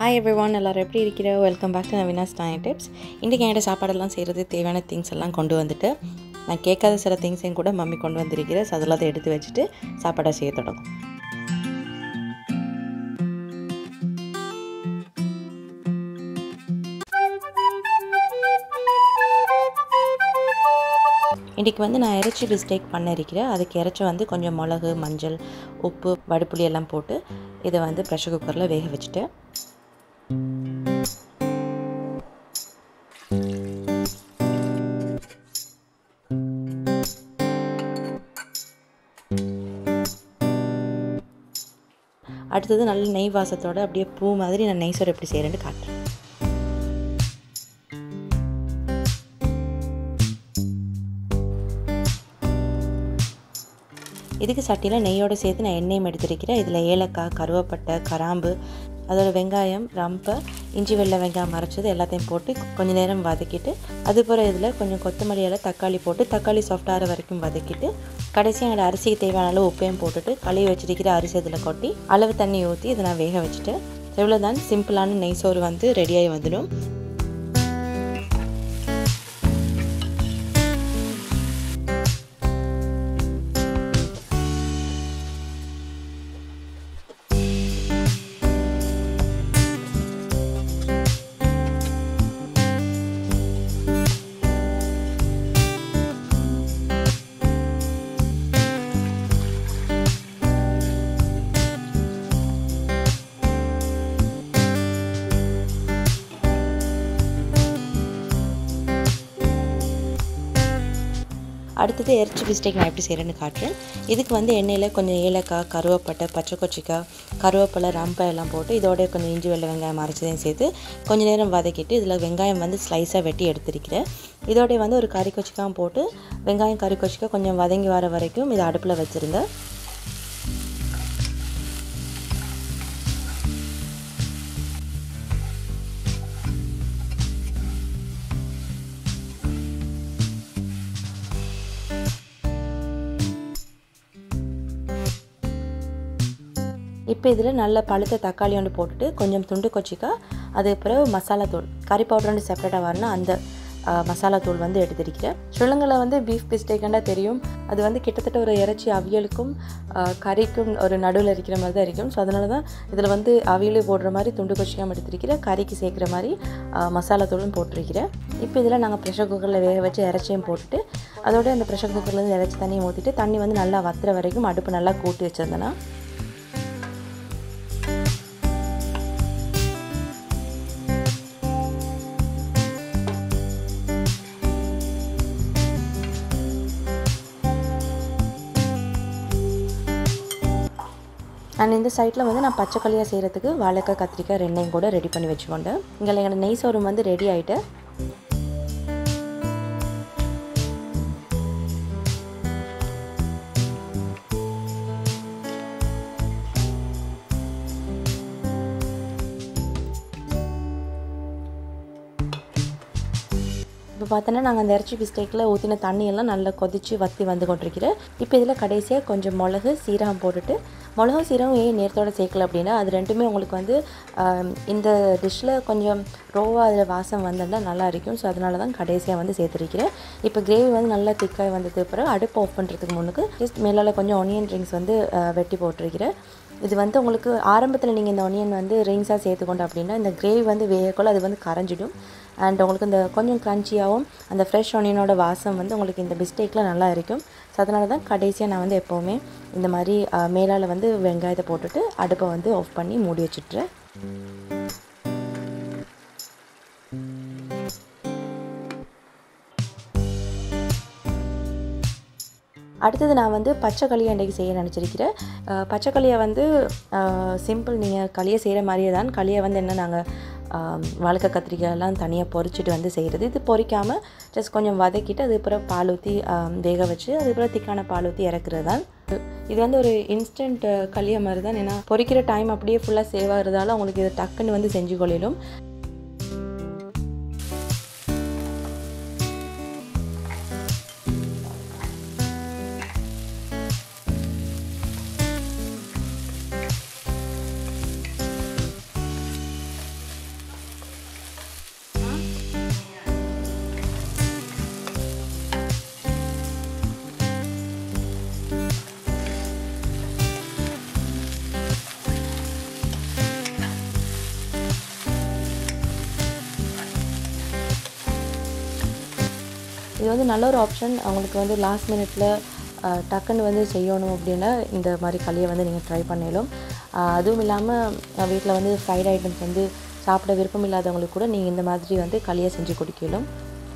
hi every one எல்லோரும் எப்படி இருக்கிற welcome back to Naveena's time tips இன்றைக்கி என்கிட்ட சாப்பாடெல்லாம் செய்கிறது தேவையான திங்ஸ் எல்லாம் கொண்டு வந்துட்டு நான் கேட்காத சில திங்ஸையும் கூட மம்மி கொண்டு வந்திருக்கிறேன் ஸோ அதெல்லாம் எடுத்து வச்சுட்டு சாப்பாடை செய்ய தொடங்கும் இன்றைக்கி வந்து நான் இறைச்சி பிஸ்டேக் பண்ண இருக்கிறேன் அதுக்கு இறைச்சி வந்து கொஞ்சம் மிளகு மஞ்சள் உப்பு வடுப்புளி எல்லாம் போட்டு இதை வந்து ப்ரெஷர் குக்கரில் வேக வச்சுட்டேன் அடுத்தது நல்ல நெய் வாசத்தோடு அப்படியே பூ மாதிரி நான் நெய் சோறு எப்படி செய்கிறேன்னு காட்டுறேன் இதுக்கு சட்டியில் நெய்யோடு சேர்த்து நான் எண்ணெயும் எடுத்துருக்கிறேன் இதில் ஏலக்காய் கருவேப்பட்டை கராம்பு அதோட வெங்காயம் ரம்பை இஞ்சி வெள்ளை வெங்காயம் மறைச்சது எல்லாத்தையும் போட்டு கொஞ்சம் நேரம் வதக்கிட்டு அதுபோல் இதில் கொஞ்சம் கொத்தமல்லி இலை தக்காளி போட்டு தக்காளி சாஃப்டாகிற வரைக்கும் வதக்கிட்டு கடைசியாக என்னோடய அரிசிக்கு தேவையான அளவு உப்பையும் போட்டுட்டு கழுவி வச்சிருக்கிற அரிசி இதில் கொட்டி அளவு தண்ணி ஊற்றி இதை நான் வேக வச்சுட்டு எவ்வளோ தான் சிம்பிளான நெய் சோறு வந்து ரெடியாகி வந்துடும் அடுத்தது இறைச்சி பிஸ்டேக் நான் எப்படி செய்கிறேன்னு காட்டுறேன் இதுக்கு வந்து எண்ணெயில் கொஞ்சம் ஏலக்காய் கருவேப்பட்டை பச்சை கொச்சிக்காய் கருவேப்பிலை ரம்பை எல்லாம் போட்டு இதோட கொஞ்சம் இஞ்சி வெள்ளை வெங்காயம் அரைச்சதையும் சேர்த்து கொஞ்சம் நேரம் வதக்கிட்டு இதில் வெங்காயம் வந்து ஸ்லைஸாக வெட்டி எடுத்திருக்கிறேன் இதோடைய வந்து ஒரு கறி கொச்சிக்காயும் போட்டு வெங்காயம் கறி கொச்சிக்காய் கொஞ்சம் வதங்கி வர வரைக்கும் இதை அடுப்பில் வச்சுருந்தேன் இப்போ இதில் நல்ல பழுத்த தக்காளி ஒன்று போட்டுட்டு கொஞ்சம் துண்டு கொச்சிக்காய் அது பிறகு மசாலா தூள் கறி பவுடர் ஒன்று செப்பரேட்டாக வரணும் அந்த மசாலா தூள் வந்து எடுத்திருக்கிறேன் ஸ்ரீலங்கில் வந்து பீஃப் பிஸ்டேக்கண்டா தெரியும் அது வந்து கிட்டத்தட்ட ஒரு இறைச்சி அவியலுக்கும் கறிக்கும் ஒரு நடுவில் இருக்கிற மாதிரி தான் இருக்கும் ஸோ அதனால தான் இதில் வந்து அவியல் போடுற மாதிரி துண்டு கொச்சிக்காம எடுத்திருக்கிறேன் கறிக்கு சேர்க்குற மாதிரி மசாலா தூளும் போட்டிருக்கிறேன் இப்போ இதில் நாங்கள் ப்ரெஷர் குக்கரில் வேக வச்சு இறைச்சியும் போட்டுட்டு அதோட அந்த ப்ரெஷர் குக்கர்லேருந்து இறைச்சி தண்ணியை ஊற்றிட்டு தண்ணி வந்து நல்லா வத்துற வரைக்கும் அடுப்பு நல்லா கூட்டி வச்சிருந்தேன்னா அண்ட் இந்த சைட்டில் வந்து நான் பச்சைக்கல்லியாக செய்கிறதுக்கு வாழைக்காய் கத்திரிக்காய் ரெண்டையும் கூட ரெடி பண்ணி வச்சுக்கொண்டேன் இங்கே என்னோடய நெய் சோறும் வந்து ரெடி ஆகிட்டு இப்போ பார்த்தோன்னா நாங்கள் அந்த இறைச்சி பிஸ்டேக்கில் ஊற்றின தண்ணியெல்லாம் நல்லா கொதித்து வற்றி வந்து கொண்டிருக்கிறேன் இப்போ இதில் கடைசியாக கொஞ்சம் மிளகு சீரகம் போட்டுட்டு மிளகு சீரகம் ஏன் நேரத்தோடு சேர்க்கல அப்படின்னா அது ரெண்டுமே உங்களுக்கு வந்து இந்த டிஷ்ஷில் கொஞ்சம் ரோவாக அதில் வாசம் வந்தோம்னா நல்லா இருக்கும் ஸோ அதனால தான் கடைசியாக வந்து சேர்த்துருக்கிறேன் இப்போ கிரேவி வந்து நல்லா திக்காக வந்ததுக்கு பிறகு அடுப்பு ஆஃப் பண்ணுறதுக்கு முன்னுக்கு ஜஸ்ட் மேலால் கொஞ்சம் ஒனியன் ரிங்ஸ் வந்து வெட்டி போட்டிருக்கிறேன் இது வந்து உங்களுக்கு ஆரம்பத்தில் நீங்கள் இந்த ஒனியன் வந்து ரிங்ஸாக சேர்த்துக்கொண்டு அப்படின்னா இந்த கிரேவி வந்து வேகக்குள்ள அது வந்து கரைஞ்சிடும் அண்ட் உங்களுக்கு இந்த கொஞ்சம் க்ரன்ச்சியாகவும் அந்த ஃப்ரெஷ் ஒனியனோட வாசம் வந்து உங்களுக்கு இந்த பிஸ்டேக்கில் நல்லா இருக்கும் ஸோ அதனால தான் கடைசியாக நான் வந்து எப்போவுமே இந்த மாதிரி மேலால் வந்து வெங்காயத்தை போட்டுட்டு அடுப்பை வந்து ஆஃப் பண்ணி மூடி வச்சுட்றேன் அடுத்தது நான் வந்து பச்சை களியை அன்றைக்கி செய்ய நினச்சிருக்கிறேன் பச்சை களியை வந்து சிம்பிள் நீங்கள் களியை செய்கிற மாதிரியே தான் களியை வந்து என்ன நாங்கள் வாழைக்காய் கத்திரிக்காயெல்லாம் தனியாக பொரிச்சிட்டு வந்து செய்கிறது இது பொரிக்காமல் ஜஸ்ட் கொஞ்சம் வதக்கிட்டு அதுக்கப்புறம் பால் ஊற்றி வேக வச்சு அதுக்கப்புறம் திக்கான பால் ஊற்றி இறக்குறது தான் இது வந்து ஒரு இன்ஸ்டன்ட் களிய மாதிரி தான் ஏன்னா பொரிக்கிற டைம் அப்படியே ஃபுல்லாக சேவ் ஆகிறதால உங்களுக்கு இதை டக்குன்னு வந்து செஞ்சு கொள்ளிடும் இது வந்து நல்ல ஒரு ஆப்ஷன் அவங்களுக்கு வந்து லாஸ்ட் மினிட்ல டக்குன்னு வந்து செய்யணும் அப்படின்னா இந்த மாதிரி களியை வந்து நீங்கள் ட்ரை பண்ணலும் அதுவும் இல்லாமல் வீட்டில் வந்து ஃப்ரைட் ஐட்டம்ஸ் வந்து சாப்பிட விருப்பம் இல்லாதவங்களுக்கு கூட நீங்கள் இந்த மாதிரி வந்து களியை செஞ்சு குடிக்கலாம்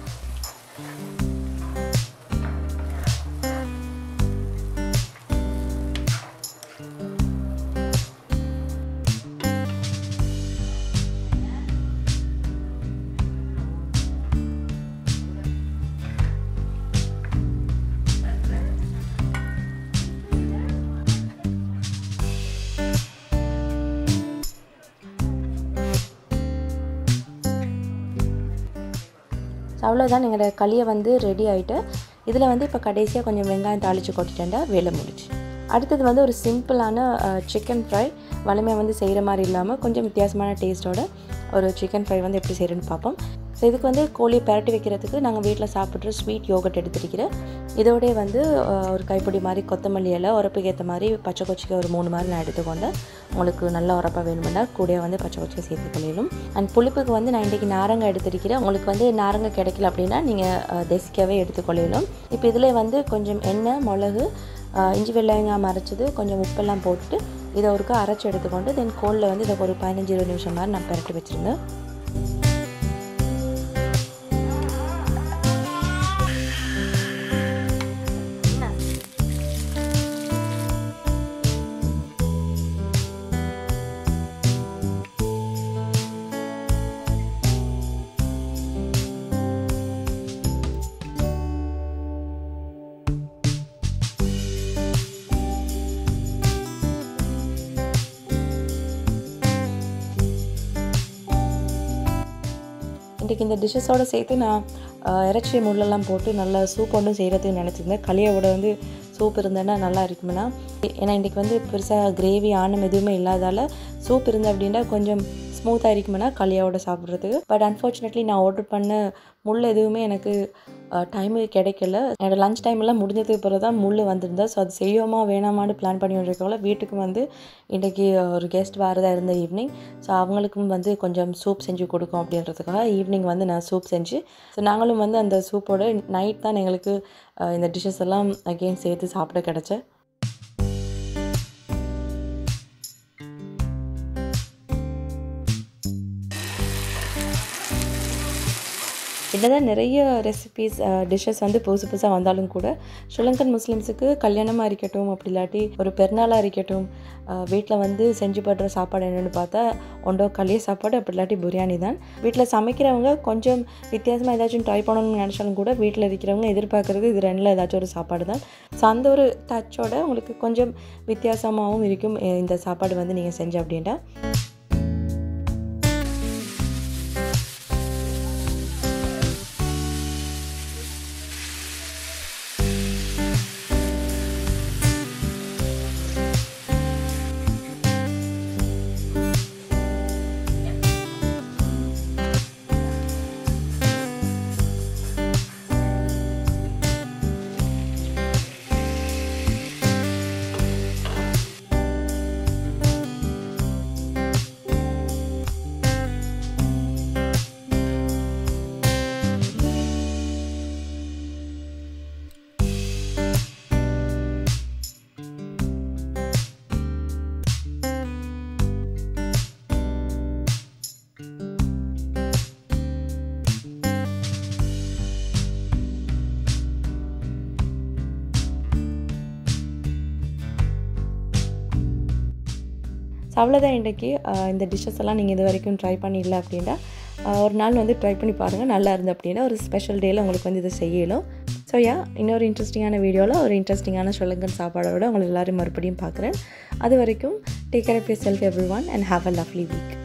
ஸோ அவ்வளோதான் எங்களோட களியை வந்து ரெடி ஆகிட்டு இதில் வந்து இப்போ கடைசியாக கொஞ்சம் வெங்காயம் தாளித்து கொட்டிட்டேன்டா வேலை முடிச்சு அடுத்தது வந்து ஒரு சிம்பிளான சிக்கன் ஃப்ரை வலிமையாக வந்து செய்கிற மாதிரி இல்லாமல் கொஞ்சம் வித்தியாசமான டேஸ்ட்டோட ஒரு சிக்கன் ஃப்ரை வந்து எப்படி செய்கிறேன்னு பார்ப்போம் ஸோ இதுக்கு வந்து கோழியை பரட்டி வைக்கிறதுக்கு நாங்கள் வீட்டில் சாப்பிட்ற ஸ்வீட் யோகட் எடுத்துருக்கிறேன் இதோடய வந்து ஒரு கைப்பிடி மாதிரி கொத்தமல்லி இலை உரப்புக்கு ஏற்ற மாதிரி பச்சை கொச்சிக்கு ஒரு மூணு மாதிரி நான் எடுத்துக்கொண்டேன் உங்களுக்கு நல்ல உரப்பாக வேணுமெண்டா கூட வந்து பச்சை கொச்சியை சேர்த்து கொள்ளிடும் அண்ட் புளிப்புக்கு வந்து நான் இன்றைக்கி நாரங்காய் எடுத்திருக்கிறேன் உங்களுக்கு வந்து நாரங்காய் கிடைக்கல அப்படின்னா நீங்கள் தேசிக்காவே எடுத்துக்கொள்ளிடும் இப்போ இதில் வந்து கொஞ்சம் எண்ணெய் மிளகு இஞ்சி வெள்ளாயங்காய் மறைச்சது கொஞ்சம் உப்பெல்லாம் போட்டுட்டு இதை ஒருக்கா அரைச்சி எடுத்துக்கொண்டு தென் கோலில் வந்து இதை ஒரு பதினஞ்சு இருபது நிமிஷம் மாதிரி நான் பரட்டி வச்சுருந்தேன் இன்றைக்கி இந்த டிஷ்ஷஸோடு சேர்த்து நான் இறைச்சி முள்ளெல்லாம் போட்டு நல்லா சூப் ஒன்றும் செய்கிறதுக்கு நினச்சிருந்தேன் களியோட வந்து சூப் இருந்தேன்னா நல்லா இருக்குமென்னா ஏன்னா இன்றைக்கி வந்து பெருசாக கிரேவி ஆனம் எதுவுமே இல்லாதால சூப் இருந்தேன் அப்படின்னா கொஞ்சம் ஸ்மூத்தாக இருக்குமென்னா களியோட சாப்பிட்றதுக்கு பட் அன்ஃபார்ச்சுனேட்லி நான் ஆர்டர் பண்ண முள் எதுவுமே எனக்கு டைமு கிடைக்கல என்னோடய லஞ்ச் டைம்லாம் முடிஞ்சதுக்கு பிறகு தான் முள் வந்திருந்தா ஸோ அது செய்யோமா வேணாமான்னு பிளான் பண்ணி வந்திருக்கவங்கள வீட்டுக்கு வந்து இன்றைக்கி ஒரு கெஸ்ட் வரதா இருந்த ஈவினிங் ஸோ அவங்களுக்கும் வந்து கொஞ்சம் சூப் செஞ்சு கொடுக்கும் அப்படின்றதுக்காக ஈவினிங் வந்து நான் சூப் செஞ்சு ஸோ நாங்களும் வந்து அந்த சூப்போட நைட் தான் எங்களுக்கு இந்த டிஷ்ஷஸ் எல்லாம் அகெயின் சேர்த்து சாப்பிட கிடச்ச என்னதான் நிறைய ரெசிபீஸ் டிஷ்ஷஸ் வந்து புதுசு புதுசாக வந்தாலும் கூட ஸ்ரீலங்கன் முஸ்லீம்ஸுக்கு கல்யாணமாக இருக்கட்டும் அப்படி இல்லாட்டி ஒரு பெருநாளாக இருக்கட்டும் வீட்டில் வந்து செஞ்சு படுற சாப்பாடு என்னென்னு பார்த்தா ஒன்றோ களிய சாப்பாடு அப்படி இல்லாட்டி பிரியாணி தான் வீட்டில் சமைக்கிறவங்க கொஞ்சம் வித்தியாசமாக ஏதாச்சும் ட்ரை பண்ணணும்னு நினச்சாலும் கூட வீட்டில் இருக்கிறவங்க எதிர்பார்க்குறது இது ரெண்டில் ஏதாச்சும் ஒரு சாப்பாடு தான் ஸோ அந்த ஒரு டச்சோட உங்களுக்கு கொஞ்சம் வித்தியாசமாகவும் இருக்கும் இந்த சாப்பாடு வந்து நீங்கள் செஞ்ச அப்படின்ட்டா ஸோ அவ்வளோதான் இன்றைக்கி இந்த டிஷ்ஷஸ் எல்லாம் நீங்கள் இது வரைக்கும் ட்ரை பண்ணிடல அப்படின்னா ஒரு நாள் வந்து ட்ரை பண்ணி பாருங்கள் நல்லா இருந்து அப்படின்னா ஒரு ஸ்பெஷல் டேயில் உங்களுக்கு வந்து இதை செய்யலாம் ஸோ யா இன்னொரு இன்ட்ரெஸ்டிங்கான வீடியோவில் ஒரு இன்ட்ரெஸ்டிங்கான ஸ்ரீலங்கன் சாப்பாடோட உங்களை எல்லோரும் மறுபடியும் பார்க்குறேன் அது வரைக்கும் take care of yourself everyone and have a lovely week